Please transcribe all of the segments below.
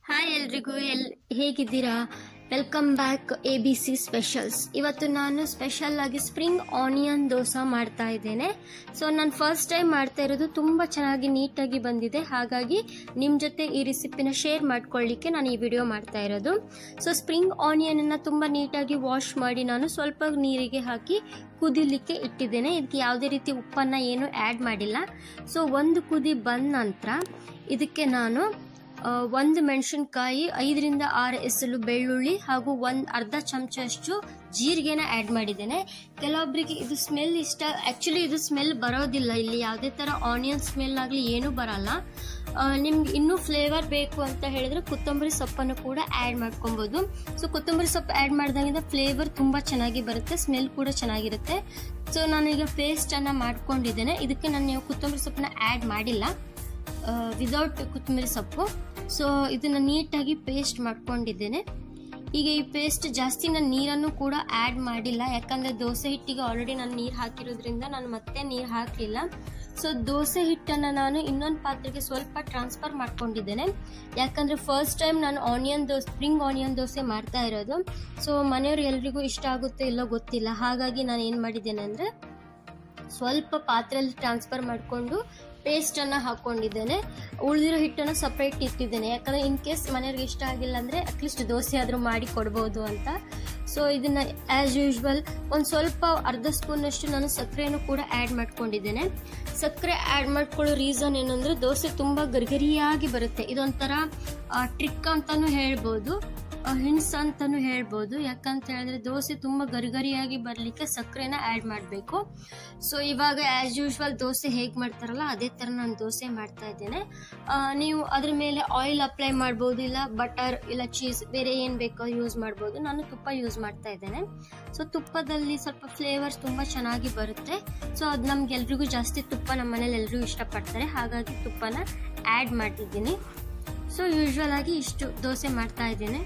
hi ಎಲ್ರಿಗೂ ಎಲ್ ಹೇಗಿದ್ದೀರಾ welcome back A B C specials ಇವತ್ತು ನಾನು ಸ್ಪೆಷಲ್ ಆಗಿ ಸ್ಪ್ರಿಂಗ್ ಆನಿಯನ್ ದೋಸೆ ಮಾಡ್ತಾ ಇದ್ದೇನೆ ಸೊ ನಾನು ಫಸ್ಟ್ ಟೈಮ್ ಮಾಡ್ತಾ ಇರೋದು ತುಂಬ ಚೆನ್ನಾಗಿ ನೀಟಾಗಿ ಬಂದಿದೆ ಹಾಗಾಗಿ ನಿಮ್ಮ ಜೊತೆ ಈ ರೆಸಿಪಿನ ಶೇರ್ ಮಾಡ್ಕೊಳ್ಳಿಕ್ಕೆ ನಾನು ಈ ವಿಡಿಯೋ ಮಾಡ್ತಾ ಇರೋದು ಸೊ ಸ್ಪ್ರಿಂಗ್ ಆನಿಯನನ್ನು ತುಂಬ ನೀಟಾಗಿ ವಾಶ್ ಮಾಡಿ ನಾನು ಸ್ವಲ್ಪ ನೀರಿಗೆ ಹಾಕಿ ಕುದಿಲಿಕ್ಕೆ ಇಟ್ಟಿದ್ದೇನೆ ಇದಕ್ಕೆ ಯಾವುದೇ ರೀತಿ ಉಪ್ಪನ್ನು ಏನು ಆ್ಯಡ್ ಮಾಡಿಲ್ಲ ಸೊ ಒಂದು ಕುದಿ ಬಂದ ನಂತರ ಇದಕ್ಕೆ ನಾನು ಆ, ಒಂದು ಮೆಣಸಿನ್ಕಾಯಿ ಐದರಿಂದ ಆರು ಎಸಳು ಬೆಳ್ಳುಳ್ಳಿ ಹಾಗೂ ಒಂದು ಅರ್ಧ ಚಮಚಷ್ಟು ಜೀರಿಗೆನ ಆ್ಯಡ್ ಮಾಡಿದ್ದೇನೆ ಕೆಲವೊಬ್ಬರಿಗೆ ಇದು ಸ್ಮೆಲ್ ಇಷ್ಟ ಆ್ಯಕ್ಚುಲಿ ಇದು ಸ್ಮೆಲ್ ಬರೋದಿಲ್ಲ ಇಲ್ಲಿ ಯಾವುದೇ ಥರ ಆನಿಯನ್ ಸ್ಮೆಲ್ ಆಗಲಿ ಏನೂ ಬರಲ್ಲ ನಿಮ್ಗೆ ಇನ್ನೂ ಫ್ಲೇವರ್ ಬೇಕು ಅಂತ ಹೇಳಿದ್ರೆ ಕೊತ್ತಂಬರಿ ಸೊಪ್ಪನ್ನು ಕೂಡ ಆ್ಯಡ್ ಮಾಡ್ಕೊಬೋದು ಸೊ ಕೊತ್ತಂಬರಿ ಸೊಪ್ಪು ಆ್ಯಡ್ ಮಾಡಿದಾಗಿಂದ ಫ್ಲೇವರ್ ತುಂಬ ಚೆನ್ನಾಗಿ ಬರುತ್ತೆ ಸ್ಮೆಲ್ ಕೂಡ ಚೆನ್ನಾಗಿರುತ್ತೆ ಸೊ ನಾನೀಗ ಪೇಸ್ಟನ್ನು ಮಾಡ್ಕೊಂಡಿದ್ದೇನೆ ಇದಕ್ಕೆ ನಾನು ನೀವು ಕೊತ್ತಂಬರಿ ಸೊಪ್ಪನ್ನ ಆ್ಯಡ್ ಮಾಡಿಲ್ಲ ವಿದೌಟ್ ಕೊತ್ತಂಬರಿ ಸೊಪ್ಪು ಸೊ ಇದನ್ನು ನೀಟಾಗಿ ಪೇಸ್ಟ್ ಮಾಡ್ಕೊಂಡಿದ್ದೇನೆ ಈಗ ಈ ಪೇಸ್ಟ್ ಜಾಸ್ತಿ ನಾನು ನೀರನ್ನು ಕೂಡ ಆ್ಯಡ್ ಮಾಡಿಲ್ಲ ಯಾಕಂದರೆ ದೋಸೆ ಹಿಟ್ಟಿಗೆ ಆಲ್ರೆಡಿ ನಾನು ನೀರು ಹಾಕಿರೋದ್ರಿಂದ ನಾನು ಮತ್ತೆ ನೀರು ಹಾಕಲಿಲ್ಲ ಸೊ ದೋಸೆ ಹಿಟ್ಟನ್ನು ನಾನು ಇನ್ನೊಂದು ಪಾತ್ರೆಗೆ ಸ್ವಲ್ಪ ಟ್ರಾನ್ಸ್ಫರ್ ಮಾಡ್ಕೊಂಡಿದ್ದೇನೆ ಯಾಕಂದರೆ ಫಸ್ಟ್ ಟೈಮ್ ನಾನು onion dosa spring onion dosa ಮಾಡ್ತಾ ಇರೋದು ಸೊ ಮನೆಯವ್ರು ಎಲ್ರಿಗೂ ಇಷ್ಟ ಆಗುತ್ತೆ ಇಲ್ಲೋ ಗೊತ್ತಿಲ್ಲ ಹಾಗಾಗಿ ನಾನು ಏನು ಮಾಡಿದ್ದೇನೆ ಅಂದರೆ ಸ್ವಲ್ಪ ಪಾತ್ರೆಯಲ್ಲಿ ಟ್ರಾನ್ಸ್ಫರ್ ಮಾಡಿಕೊಂಡು ಪೇಸ್ಟನ್ನು ಹಾಕ್ಕೊಂಡಿದ್ದೇನೆ ಉಳಿದಿರೋ ಹಿಟ್ಟನ್ನು ಸಪ್ರೇಟ್ ಇಟ್ಟಿದ್ದೇನೆ ಯಾಕಂದರೆ ಇನ್ ಕೇಸ್ ಮನೆಯವ್ರಿಗೆ ಇಷ್ಟ ಆಗಿಲ್ಲ ಅಂದರೆ ಅಟ್ಲೀಸ್ಟ್ ದೋಸೆ ಆದರೂ ಮಾಡಿ ಕೊಡ್ಬೋದು ಅಂತ ಸೊ ಇದನ್ನು ಆ್ಯಸ್ ಯೂಶ್ವಲ್ ಒಂದು ಸ್ವಲ್ಪ ಅರ್ಧ ಸ್ಪೂನಷ್ಟು ನಾನು ಸಕ್ಕರೆಯನ್ನು ಕೂಡ ಆ್ಯಡ್ ಮಾಡ್ಕೊಂಡಿದ್ದೇನೆ ಸಕ್ಕರೆ ಆ್ಯಡ್ ಮಾಡ್ಕೊಳ್ಳೋ ರೀಸನ್ ಏನಂದರೆ ದೋಸೆ ತುಂಬ ಗರಿಗರಿಯಾಗಿ ಬರುತ್ತೆ ಇದೊಂಥರ ಟ್ರಿಕ್ ಅಂತಲೂ ಹೇಳ್ಬೋದು ಹಿಂಡ್ಸ್ ಅಂತಾನು ಹೇಳ್ಬೋದು ಯಾಕಂತ ಹೇಳಿದ್ರೆ ದೋಸೆ ತುಂಬ ಗರಿಗರಿಯಾಗಿ ಬರಲಿಕ್ಕೆ ಸಕ್ಕರೆನ ಆ್ಯಡ್ ಮಾಡಬೇಕು ಸೊ ಇವಾಗ ಆ್ಯಸ್ ಯೂಶ್ವಲ್ ದೋಸೆ ಹೇಗೆ ಮಾಡ್ತಾರಲ್ಲ ಅದೇ ಥರ ನಾನು ದೋಸೆ ಮಾಡ್ತಾ ಇದ್ದೇನೆ ಆ, ನೀವು ಅದ್ರ ಮೇಲೆ ಆಯಿಲ್ ಅಪ್ಲೈ ಮಾಡ್ಬೋದು ಇಲ್ಲ ಬಟರ್ ಇಲ್ಲ ಚೀಸ್ ಬೇರೆ ಏನು ಬೇಕೋ ಯೂಸ್ ಮಾಡ್ಬೋದು ನಾನು ತುಪ್ಪ ಯೂಸ್ ಮಾಡ್ತಾ ಇದ್ದೇನೆ ಸೊ ತುಪ್ಪದಲ್ಲಿ ಸ್ವಲ್ಪ ಫ್ಲೇವರ್ಸ್ ತುಂಬ ಚೆನ್ನಾಗಿ ಬರುತ್ತೆ ಸೊ ಅದು ನಮ್ಗೆ ಎಲ್ರಿಗೂ ಜಾಸ್ತಿ ತುಪ್ಪ ನಮ್ಮ ಮನೇಲಿ ಎಲ್ರಿಗೂ ಇಷ್ಟಪಡ್ತಾರೆ ಹಾಗಾಗಿ ತುಪ್ಪನ ಆ್ಯಡ್ ಮಾಡ್ತಿದ್ದೀನಿ ಸೊ ಯೂಶ್ವಲ್ ಆಗಿ ಇಷ್ಟು ದೋಸೆ ಮಾಡ್ತಾ ಇದ್ದೇನೆ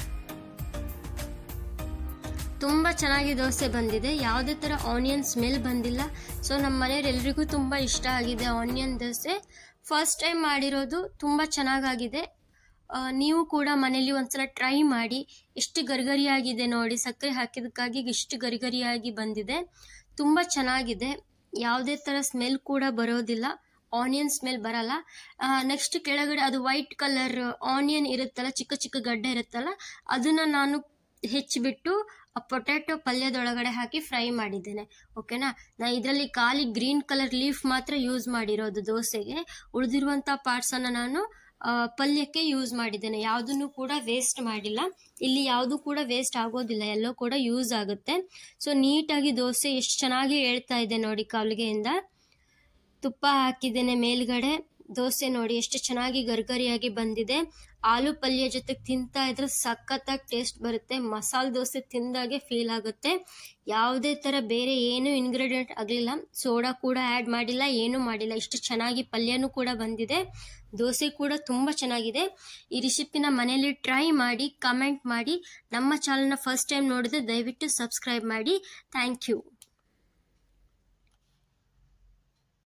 ತುಂಬ ಚೆನ್ನಾಗಿ ದೋಸೆ ಬಂದಿದೆ ಯಾವುದೇ ಥರ ಆನಿಯನ್ ಸ್ಮೆಲ್ ಬಂದಿಲ್ಲ ಸೊ ನಮ್ಮ ಮನೆಯವರೆಲ್ರಿಗೂ ತುಂಬ ಇಷ್ಟ ಆಗಿದೆ ಆನಿಯನ್ ದೋಸೆ ಫಸ್ಟ್ ಟೈಮ್ ಮಾಡಿರೋದು ತುಂಬ ಚೆನ್ನಾಗಾಗಿದೆ ಆ, ನೀವು ಕೂಡ ಮನೇಲಿ ಒಂದ್ಸಲ ಟ್ರೈ ಮಾಡಿ ಎಷ್ಟು ಗರಿಗರಿಯಾಗಿದೆ ನೋಡಿ ಸಕ್ಕರೆ ಹಾಕಿದಕ್ಕಾಗಿ ಇಷ್ಟು ಗರಿಗರಿಯಾಗಿ ಬಂದಿದೆ ತುಂಬ ಚೆನ್ನಾಗಿದೆ ಯಾವುದೇ ಥರ ಸ್ಮೆಲ್ ಕೂಡ ಬರೋದಿಲ್ಲ ಆನಿಯನ್ ಸ್ಮೆಲ್ ಬರಲ್ಲ ನೆಕ್ಸ್ಟ್ ಕೆಳಗಡೆ ಅದು ವೈಟ್ ಕಲರ್ ಆನಿಯನ್ ಇರುತ್ತಲ್ಲ ಚಿಕ್ಕ ಚಿಕ್ಕ ಗಡ್ಡೆ ಇರುತ್ತಲ್ಲ ಅದನ್ನು ನಾನು ಹೆಚ್ಚಿಬಿಟ್ಟು ಆ ಪೊಟ್ಯಾಟೊ ಪಲ್ಯದೊಳಗಡೆ ಹಾಕಿ ಫ್ರೈ ಮಾಡಿದ್ದೇನೆ ಓಕೆನಾ ನಾ ಇದರಲ್ಲಿ ಖಾಲಿ ಗ್ರೀನ್ ಕಲರ್ ಲೀಫ್ ಮಾತ್ರ ಯೂಸ್ ಮಾಡಿರೋದು ದೋಸೆಗೆ ಉಳಿದಿರುವಂಥ ಪಾರ್ಟ್ಸನ್ನು ನಾನು ಆ, ಪಲ್ಯಕ್ಕೆ ಯೂಸ್ ಮಾಡಿದ್ದೇನೆ ಯಾವುದನ್ನು ಕೂಡ ವೇಸ್ಟ್ ಮಾಡಿಲ್ಲ ಇಲ್ಲಿ ಯಾವುದು ಕೂಡ ವೇಸ್ಟ್ ಆಗೋದಿಲ್ಲ ಎಲ್ಲೋ ಕೂಡ ಯೂಸ್ ಆಗುತ್ತೆ ಸೊ ನೀಟಾಗಿ ದೋಸೆ ಎಷ್ಟು ಚೆನ್ನಾಗಿ ಹೇಳ್ತಾ ಇದೆ ನೋಡಿ ಕಾಲಿಗೆಯಿಂದ ತುಪ್ಪ ಹಾಕಿದ್ದೇನೆ ಮೇಲ್ಗಡೆ ದೋಸೆ ನೋಡಿ ಎಷ್ಟು ಚೆನ್ನಾಗಿ ಗರ್ಗರಿಯಾಗಿ ಬಂದಿದೆ ಆಲೂ ಪಲ್ಯ ಜೊತೆ ತಿಂತಾ ಇದ್ರೆ ಸಖತ್ತಾಗಿ ಟೇಸ್ಟ್ ಬರುತ್ತೆ ಮಸಾಲೆ ದೋಸೆ ತಿಂದಾಗೆ ಫೀಲ್ ಆಗುತ್ತೆ ಯಾವುದೇ ಥರ ಬೇರೆ ಏನು ಇಂಗ್ರೀಡಿಯೆಂಟ್ ಆಗಲಿಲ್ಲ ಸೋಡಾ ಕೂಡ ಆ್ಯಡ್ ಮಾಡಿಲ್ಲ ಏನೂ ಮಾಡಿಲ್ಲ ಇಷ್ಟು ಚೆನ್ನಾಗಿ ಪಲ್ಯನೂ ಕೂಡ ಬಂದಿದೆ ದೋಸೆ ಕೂಡ ತುಂಬ ಚೆನ್ನಾಗಿದೆ ಈ ರೆಸಿಪಿನ ಮನೆಯಲ್ಲಿ ಟ್ರೈ ಮಾಡಿ ಕಮೆಂಟ್ ಮಾಡಿ ನಮ್ಮ ಚಾನಲ್ನ ಫಸ್ಟ್ ಟೈಮ್ ನೋಡಿದ್ರೆ ದಯವಿಟ್ಟು ಸಬ್ಸ್ಕ್ರೈಬ್ ಮಾಡಿ ಥ್ಯಾಂಕ್ ಯು